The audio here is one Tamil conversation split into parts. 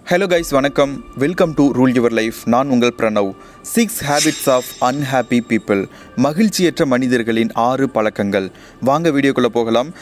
ஹலோ கைஸ் வணக்கம் welcome to rule your life நான் உங்கள் Pranav six habits of unhappy people மகிழ்ச்சியற்ற மனிதர்களின் ஆறு பழக்கங்கள் வாங்க வீடியோக்குள்ளே போகலாம்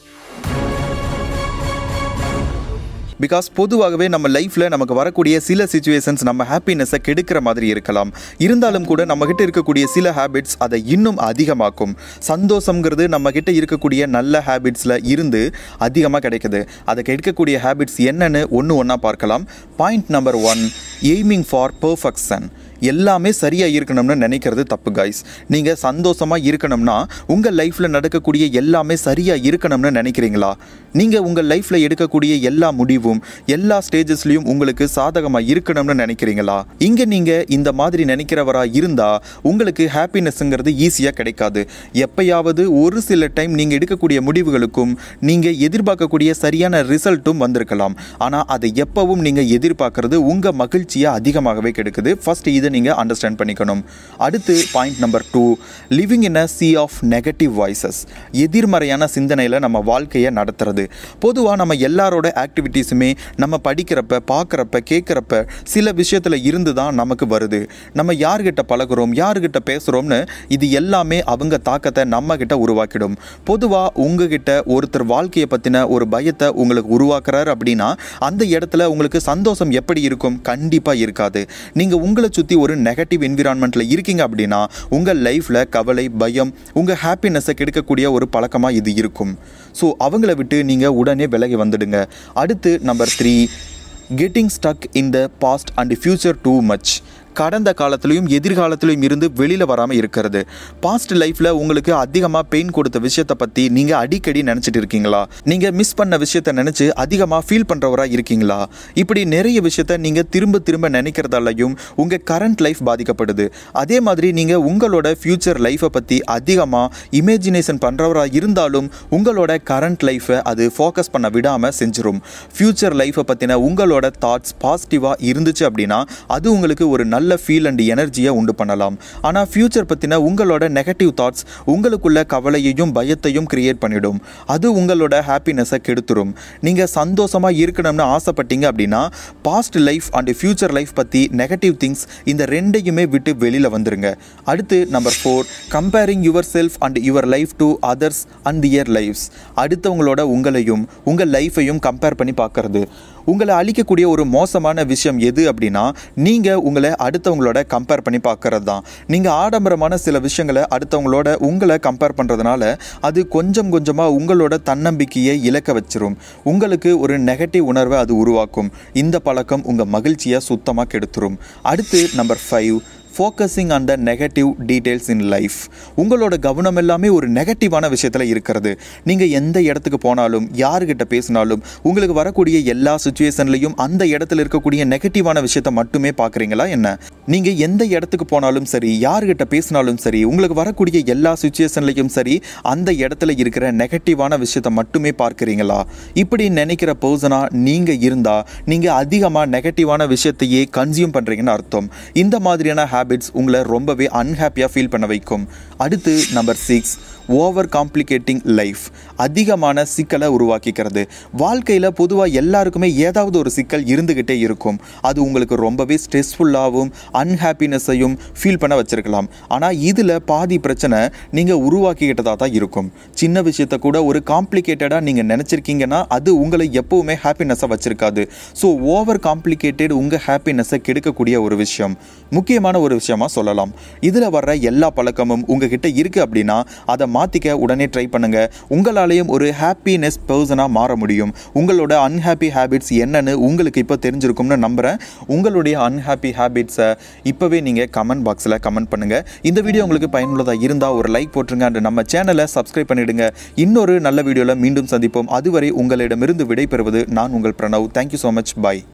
பிகாஸ் பொதுவாகவே நம்ம லைஃப்பில் நமக்கு வரக்கூடிய சில சுச்சுவேஷன்ஸ் நம்ம ஹாப்பினஸை கெடுக்கிற மாதிரி இருக்கலாம் இருந்தாலும் கூட நம்மக்கிட்ட இருக்கக்கூடிய சில ஹேபிட்ஸ் அதை இன்னும் அதிகமாக்கும் சந்தோஷங்கிறது நம்மக்கிட்ட இருக்கக்கூடிய நல்ல ஹேபிட்ஸில் இருந்து அதிகமாக கிடைக்குது அதை கெடுக்கக்கூடிய ஹேபிட்ஸ் என்னன்னு ஒன்று ஒன்றா பார்க்கலாம் point number one aiming for perfection எல்லாமே சரியாக இருக்கணும்னு நினைக்கிறது தப்பு காய்ஸ் நீங்கள் சந்தோஷமாக இருக்கணும்னா உங்கள் லைஃப்பில் நடக்கக்கூடிய எல்லாமே சரியாக இருக்கணும்னு நினைக்கிறீங்களா நீங்கள் உங்கள் லைஃப்பில் எடுக்கக்கூடிய எல்லா முடிவும் எல்லா ஸ்டேஜஸ்லையும் உங்களுக்கு சாதகமாக இருக்கணும்னு நினைக்கிறீங்களா இங்கே நீங்கள் இந்த மாதிரி நினைக்கிறவராக இருந்தால் உங்களுக்கு ஹாப்பினஸ்ங்கிறது ஈஸியாக கிடைக்காது எப்பயாவது ஒரு சில டைம் நீங்கள் எடுக்கக்கூடிய முடிவுகளுக்கும் நீங்கள் எதிர்பார்க்கக்கூடிய சரியான ரிசல்ட்டும் வந்திருக்கலாம் ஆனால் அதை எப்பவும் நீங்கள் எதிர்பார்க்கறது உங்கள் மகிழ்ச்சியை அதிகமாகவே கெடுக்குது ஃபர்ஸ்ட் இதை நீங்கள் அண்டர்ஸ்டாண்ட் பண்ணிக்கணும் அடுத்து point number two living in a sea of negative voices எதிர்மறையான சிந்தனையில் நம்ம வாழ்க்கையை நடத்துறது பொதுவாக நம்ம எல்லாரோட ஆக்டிவிட்டீஸுமே நம்ம படிக்கிறப்ப பார்க்குறப்ப கேட்குறப்ப சில விஷயத்தில் இருந்து தான் நமக்கு வருது நம்ம யார்கிட்ட பழகுறோம் யார்கிட்ட பேசுகிறோம்னு இது எல்லாமே அவங்க தாக்கத்தை நம்ம கிட்ட உருவாக்கிடும் பொதுவாக உங்ககிட்ட ஒருத்தர் வாழ்க்கையை பற்றின ஒரு பயத்தை உங்களுக்கு உருவாக்குறாரு அப்படின்னா அந்த இடத்துல உங்களுக்கு சந்தோஷம் எப்படி இருக்கும் கண்டிப்பாக இருக்காது நீங்கள் உங்களை சுற்றி ஒரு நெகட்டிவ் என்விரான்மெண்ட்டில் இருக்கீங்க அப்படின்னா உங்கள் லைஃப்பில் கவலை பயம் உங்கள் ஹாப்பினஸை கெடுக்கக்கூடிய ஒரு பழக்கமாக இது இருக்கும் ஸோ அவங்கள விட்டு நீங்கள் உடனே விலகி வந்துடுங்க அடுத்து number three getting stuck in the past and future too much கடந்த காலத்திலையும் எதிர்காலத்திலையும் இருந்து வெளியில் வராமல் இருக்கிறது பாஸ்ட் லைஃப்பில் உங்களுக்கு அதிகமாக பெயின் கொடுத்த விஷயத்தை பற்றி நீங்கள் அடிக்கடி நினச்சிட்டு இருக்கீங்களா நீங்கள் மிஸ் பண்ண விஷயத்தை நினச்சி அதிகமாக ஃபீல் பண்ணுறவராக இருக்கீங்களா இப்படி நிறைய விஷயத்த நீங்கள் திரும்ப திரும்ப நினைக்கிறதாலையும் உங்கள் கரண்ட் லைஃப் பாதிக்கப்படுது அதே மாதிரி நீங்கள் உங்களோட ஃப்யூச்சர் லைஃப்பை பற்றி அதிகமாக இமேஜினேஷன் பண்ணுறவராக இருந்தாலும் உங்களோட கரண்ட் லைஃப்பை அது ஃபோக்கஸ் பண்ண விடாமல் செஞ்சிரும் ஃப்யூச்சர் லைஃப்பை பற்றின உங்களோட தாட்ஸ் பாசிட்டிவாக இருந்துச்சு அப்படின்னா அது உங்களுக்கு ஒரு நல்ல ஃபீல் அண்ட் எனர்ஜியை உண்டு பண்ணலாம் ஆனால் ஃப்யூச்சர் பற்றின உங்களோட நெகட்டிவ் தாட்ஸ் உங்களுக்குள்ள கவலையையும் பயத்தையும் கிரியேட் பண்ணிடும் அது உங்களோட ஹாப்பினஸை கெடுத்துரும் நீங்கள் சந்தோஷமாக இருக்கணும்னு ஆசைப்பட்டீங்க அப்படின்னா past life and future life பற்றி நெகட்டிவ் திங்ஸ் இந்த ரெண்டையுமே விட்டு வெளியில் வந்துருங்க அடுத்து number four comparing yourself and your life to others and their lives அடுத்தவங்களோட உங்களையும் உங்கள் லைஃப்பையும் கம்பேர் பண்ணி பார்க்கறது உங்களை அழிக்கக்கூடிய ஒரு மோசமான விஷயம் எது அப்படின்னா நீங்கள் உங்களை அடுத்தவங்களோட கம்பேர் பண்ணி பார்க்கறது தான் நீங்கள் ஆடம்பரமான சில விஷயங்களை அடுத்தவங்களோட உங்களை கம்பேர் பண்ணுறதுனால அது கொஞ்சம் கொஞ்சமாக உங்களோட தன்னம்பிக்கையை இழக்க வச்சிரும் உங்களுக்கு ஒரு நெகட்டிவ் உணர்வை அது உருவாக்கும் இந்த பழக்கம் உங்கள் மகிழ்ச்சியை சுத்தமாக கெடுத்துரும் அடுத்து number five focusing on the negative details in life உங்களோட கவனம் எல்லாமே ஒரு நெகட்டிவான விஷயத்தில் இருக்கிறது நீங்கள் எந்த இடத்துக்கு போனாலும் யாருக்கிட்ட பேசினாலும் உங்களுக்கு வரக்கூடிய எல்லா சுச்சுவேஷன்லையும் அந்த இடத்துல இருக்கக்கூடிய நெகட்டிவான விஷயத்தை மட்டுமே பார்க்குறீங்களா என்ன நீங்கள் எந்த இடத்துக்கு போனாலும் சரி யாருக்கிட்ட பேசினாலும் சரி உங்களுக்கு வரக்கூடிய எல்லா சுச்சுவேஷன்லையும் சரி அந்த இடத்துல இருக்கிற நெகட்டிவான விஷயத்தை மட்டுமே பார்க்குறீங்களா இப்படி நினைக்கிற பர்சனாக நீங்கள் இருந்தால் நீங்கள் அதிகமாக நெகட்டிவான விஷயத்தையே கன்சியூம் பண்ணுறீங்கன்னு அர்த்தம் இந்த மாதிரியான ஹேபிட்ஸ் உங்களை ரொம்பவே அன்ஹாப்பியாக ஃபீல் பண்ண வைக்கும் அடுத்து number six over complicating life அதிகமான சிக்கலை உருவாக்கிக்கிறது வாழ்க்கையில் பொதுவாக எல்லாருக்குமே ஏதாவது ஒரு சிக்கல் இருந்துக்கிட்டே இருக்கும் அது உங்களுக்கு ரொம்பவே ஸ்ட்ரெஸ்ஃபுல்லாகவும் அன்ஹாப்பினஸையும் ஃபீல் பண்ண வச்சிருக்கலாம் ஆனால் இதில் பாதி பிரச்சனை நீங்கள் உருவாக்கிக்கிட்டதாக தான் இருக்கும் சின்ன விஷயத்த கூட ஒரு காம்ப்ளிகேட்டடாக நீங்கள் நினச்சிருக்கீங்கன்னா அது உங்களை எப்போவுமே ஹாப்பினஸாக வச்சிருக்காது ஸோ ஓவர் காம்ப்ளிகேட்டட் உங்கள் ஹாப்பினஸை கெடுக்கக்கூடிய ஒரு விஷயம் முக்கியமான ஒரு விஷயமா சொல்லலாம் இதில் வர்ற எல்லா பழக்கமும் உங்ககிட்ட இருக்குது அப்படின்னா அதை மாற்றிக்க உடனே ட்ரை பண்ணுங்க உங்களாலேயும் ஒரு ஹாப்பினஸ் பர்சனாக மாற முடியும் உங்களோட அன்ஹாப்பி ஹேபிட்ஸ் என்னன்னு உங்களுக்கு இப்போ தெரிஞ்சிருக்கும்னு நம்புகிறேன் உங்களுடைய அன்ஹாப்பி ஹேபிட்ஸை இப்போவே நீங்கள் கமெண்ட் பாக்ஸில் கமெண்ட் பண்ணுங்கள் இந்த வீடியோ உங்களுக்கு பயனுள்ளதாக இருந்தால் ஒரு லைக் போட்டுருங்க அண்ட் நம்ம சேனலை சப்ஸ்கிரைப் பண்ணிவிடுங்க இன்னொரு நல்ல வீடியோவில் மீண்டும் சந்திப்போம் அதுவரை உங்களிடமிருந்து விடைபெறுவது நான் உங்கள் பிரணவ் தேங்க்யூ ஸோ மச் பாய்